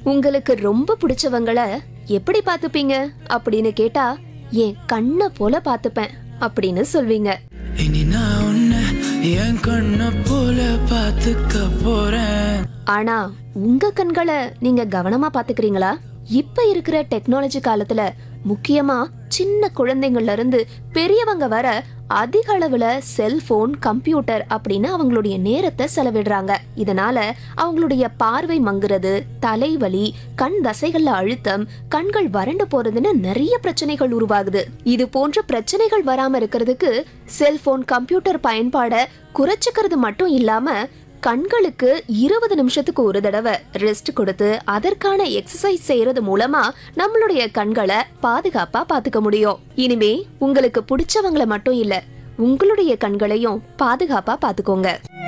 உங்களுக்கு ரொம்ப பிடிச்சவங்கள எப்படி பாத்துப்பீங்க அப்படின்னு கேட்டா என் கண்ணை போல பாத்துப்பேன் அப்படின்னு சொல்வீங்க இனி நான் உன்னை என் கண்ண போல பாத்துக்க போறேன் ஆனா உங்க கண்களை நீங்க கவனமா பாத்துக்கிறீங்களா இப்ப இருக்கிற டெக்னாலஜி காலத்துல முக்கியமா சின்ன குழந்தைங்கள்ல இருந்து பெரியவங்க வர அதிக அளவுல செல்போன் கம்ப்யூட்டர் அப்படின்னு அவங்களுடைய நேரத்தை செலவிடுறாங்க இதனால அவங்களுடைய பார்வை மங்குறது தலைவலி கண் தசைகள்ல அழுத்தம் கண்கள் வறண்டு போறதுன்னு நிறைய பிரச்சனைகள் உருவாகுது இது போன்ற பிரச்சனைகள் வராம இருக்கிறதுக்கு செல்போன் கம்ப்யூட்டர் பயன்பாட குறைச்சுக்கிறது மட்டும் இல்லாம கண்களுக்கு இருபது நிமிஷத்துக்கு ஒரு தடவை ரெஸ்ட் கொடுத்து அதற்கான எக்ஸசைஸ் செய்யறது மூலமா நம்மளுடைய கண்களை பாதுகாப்பா பாத்துக்க முடியும் இனிமே உங்களுக்கு பிடிச்சவங்கள மட்டும் இல்ல உங்களுடைய கண்களையும் பாதுகாப்பா பாத்துக்கோங்க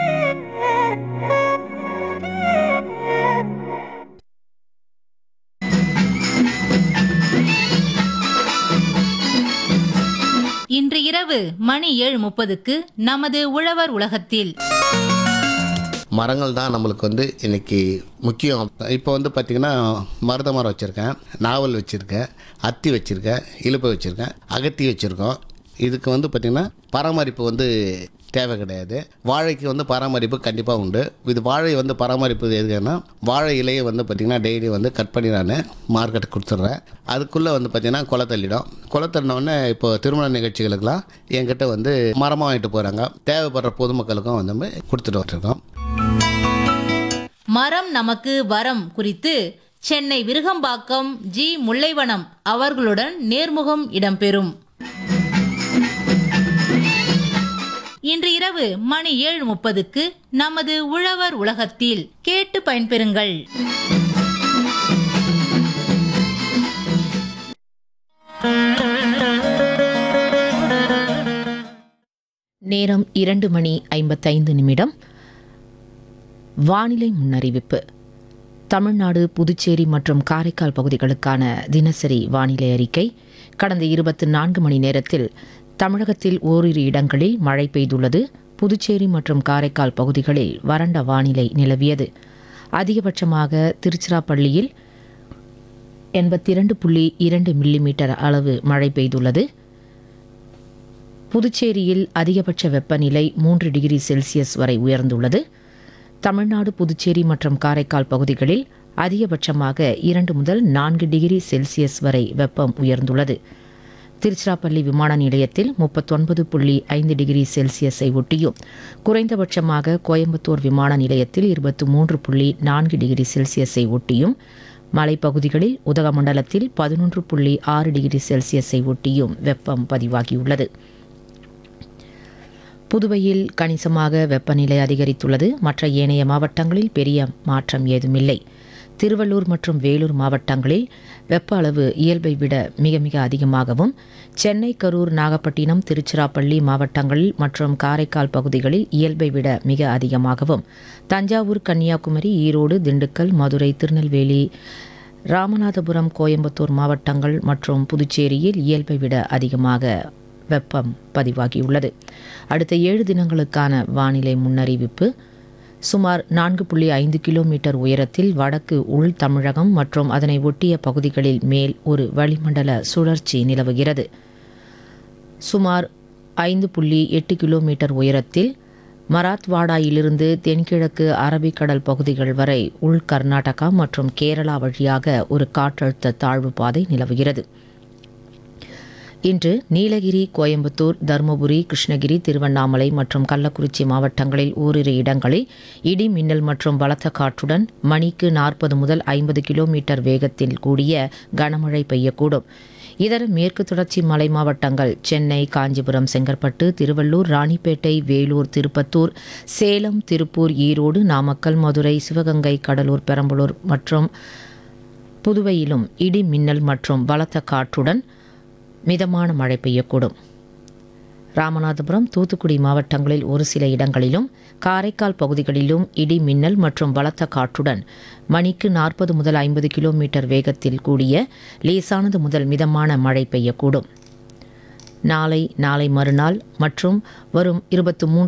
இன்று இரவு மணி ஏழு முப்பதுக்கு நமது உழவர் உலகத்தில் மரங்கள் தான் நம்மளுக்கு வந்து இன்னைக்கு முக்கியம் இப்போ வந்து பார்த்திங்கன்னா மருத மரம் வச்சுருக்கேன் நாவல் வச்சுருக்கேன் அத்தி வச்சுருக்கேன் இலுப்பை வச்சுருக்கேன் அகத்தி வச்சுருக்கோம் இதுக்கு வந்து பார்த்திங்கன்னா பராமரிப்பு வந்து தேவை கிடையாது வாழைக்கு வந்து பராமரிப்பு கண்டிப்பாக உண்டு இது வாழை வந்து பராமரிப்பு எதுக்குன்னா வாழை இலையை வந்து பார்த்திங்கன்னா டெய்லி வந்து கட் பண்ணி நான் மார்க்கெட்டுக்கு கொடுத்துட்றேன் அதுக்குள்ளே வந்து பார்த்திங்கன்னா கொலை தள்ளிடும் கொலை தள்ளினோடனே இப்போ திருமண நிகழ்ச்சிகளுக்கெல்லாம் என்கிட்ட வந்து மரமாக வாங்கிட்டு போகிறாங்க தேவைப்படுற பொதுமக்களுக்கும் வந்து கொடுத்துட்டு வந்துருக்கோம் மரம் நமக்கு வரம் குறித்து சென்னை விருகம்பாக்கம் ஜி முல்லைவனம் அவர்களுடன் நேர்முகம் இடம்பெறும் இன்று இரவு மணி ஏழு முப்பதுக்கு நமது உழவர் உலகத்தில் கேட்டு பயன்பெறுங்கள் நேரம் இரண்டு மணி ஐம்பத்தைந்து நிமிடம் வானிலை முன்னறிவிப்பு தமிழ்நாடு புதுச்சேரி மற்றும் காரைக்கால் பகுதிகளுக்கான தினசரி வானிலை அறிக்கை கடந்த இருபத்தி நான்கு மணி நேரத்தில் தமிழகத்தில் ஓரிரு இடங்களில் மழை பெய்துள்ளது புதுச்சேரி மற்றும் காரைக்கால் பகுதிகளில் வறண்ட வானிலை நிலவியது அதிகபட்சமாக திருச்சிராப்பள்ளியில் எண்பத்தி இரண்டு புள்ளி இரண்டு மில்லிமீட்டர் அளவு மழை பெய்துள்ளது புதுச்சேரியில் அதிகபட்ச வெப்பநிலை மூன்று டிகிரி செல்சியஸ் வரை உயர்ந்துள்ளது தமிழ்நாடு புதுச்சேரி மற்றும் காரைக்கால் பகுதிகளில் அதிகபட்சமாக இரண்டு முதல் நான்கு டிகிரி செல்சியஸ் வரை வெப்பம் உயர்ந்துள்ளது திருச்சிராப்பள்ளி விமான நிலையத்தில் முப்பத்தொன்பது புள்ளி ஐந்து டிகிரி செல்சியஸை ஒட்டியும் குறைந்தபட்சமாக கோயம்புத்தூர் விமான நிலையத்தில் இருபத்தி மூன்று புள்ளி நான்கு டிகிரி செல்சியஸை ஒட்டியும் மலைப்பகுதிகளில் உதகமண்டலத்தில் பதினொன்று புள்ளி ஆறு டிகிரி செல்சியஸை ஒட்டியும் வெப்பம் பதிவாகியுள்ளது புதுவையில் கணிசமாக வெப்பநிலை அதிகரித்துள்ளது மற்ற ஏனைய மாவட்டங்களில் பெரிய மாற்றம் ஏதுமில்லை திருவள்ளூர் மற்றும் வேலூர் மாவட்டங்களில் வெப்ப அளவு இயல்பை விட மிக மிக அதிகமாகவும் சென்னை கரூர் நாகப்பட்டினம் திருச்சிராப்பள்ளி மாவட்டங்களில் மற்றும் காரைக்கால் பகுதிகளில் இயல்பை விட மிக அதிகமாகவும் தஞ்சாவூர் கன்னியாகுமரி ஈரோடு திண்டுக்கல் மதுரை திருநெல்வேலி ராமநாதபுரம் கோயம்புத்தூர் மாவட்டங்கள் மற்றும் புதுச்சேரியில் இயல்பை விட அதிகமாக வெப்பம் பதிவாகியுள்ளது அடுத்த ஏழு தினங்களுக்கான வானிலை முன்னறிவிப்பு சுமார் நான்கு புள்ளி ஐந்து கிலோமீட்டர் உயரத்தில் வடக்கு உள் தமிழகம் மற்றும் அதனை ஒட்டிய பகுதிகளில் மேல் ஒரு வளிமண்டல சுழற்சி நிலவுகிறது சுமார் ஐந்து புள்ளி எட்டு கிலோமீட்டர் உயரத்தில் மராத்வாடாயிலிருந்து தென்கிழக்கு அரபிக்கடல் பகுதிகள் வரை உள் கர்நாடகா மற்றும் கேரளா வழியாக ஒரு காற்றழுத்த தாழ்வு பாதை நிலவுகிறது இன்று நீலகிரி கோயம்புத்தூர் தருமபுரி கிருஷ்ணகிரி திருவண்ணாமலை மற்றும் கள்ளக்குறிச்சி மாவட்டங்களில் ஓரிரு இடங்களில் இடி மின்னல் மற்றும் பலத்த காற்றுடன் மணிக்கு நாற்பது முதல் ஐம்பது கிலோமீட்டர் வேகத்தில் கூடிய கனமழை பெய்யக்கூடும் இதர மேற்கு தொடர்ச்சி மலை மாவட்டங்கள் சென்னை காஞ்சிபுரம் செங்கற்பட்டு திருவள்ளூர் ராணிப்பேட்டை வேலூர் திருப்பத்தூர் சேலம் திருப்பூர் ஈரோடு நாமக்கல் மதுரை சிவகங்கை கடலூர் பெரம்பலூர் மற்றும் புதுவையிலும் இடி மின்னல் மற்றும் பலத்த காற்றுடன் மிதமான மழை பெய்யக்கூடும் ராமநாதபுரம் தூத்துக்குடி மாவட்டங்களில் ஒரு சில இடங்களிலும் காரைக்கால் பகுதிகளிலும் இடி மின்னல் மற்றும் பலத்த காற்றுடன் மணிக்கு நாற்பது முதல் ஐம்பது கிலோமீட்டர் வேகத்தில் கூடிய லேசானது முதல் மிதமான மழை பெய்யக்கூடும் நாளை நாளை மறுநாள் மற்றும் வரும் இருபத்தி மூன்று